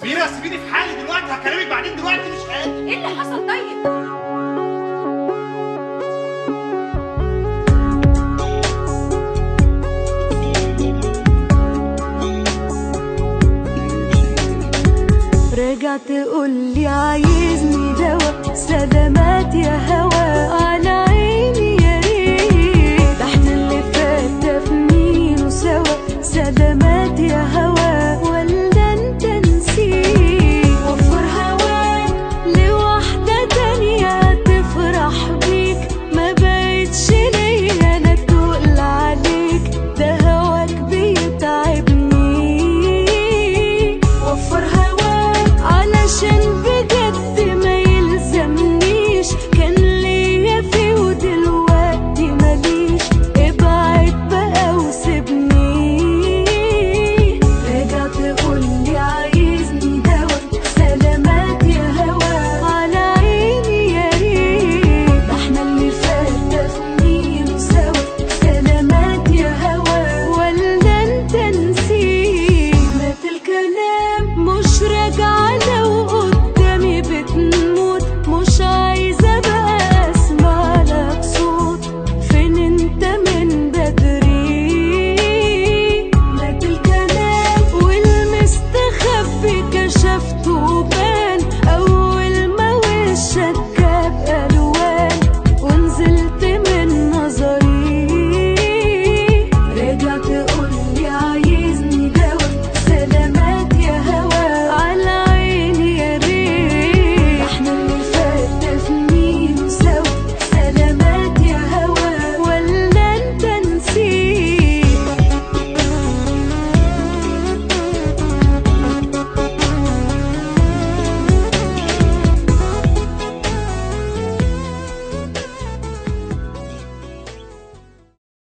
سيبيني سيبيني في حالي دلوقتي هكلمك بعدين دلوقتي مش قادر ايه اللي حصل طيب راجع تقولي عايزني دوا سلامات يا هوا على عيني يا ريت ده احنا اللي فات دفنينه سوا سلامات يا هوا ولا انت نسيت وفر هواك لواحدة تانية تفرح بيك ما بقتش ليا انا تقول عليك ده هواك بيتعبني وفر هواك علشان بجد ما يلزمنيش كان ليا فيه ودلوقتي ماليش ابعد بقى وسيبني راجع تقولي عايزني دوا سلامات يا هوا على عيني يا ريت ده احنا اللي فات دفنينه سوا سلامات يا هوا ولا انت نسيت مات الكلام مش راجع انا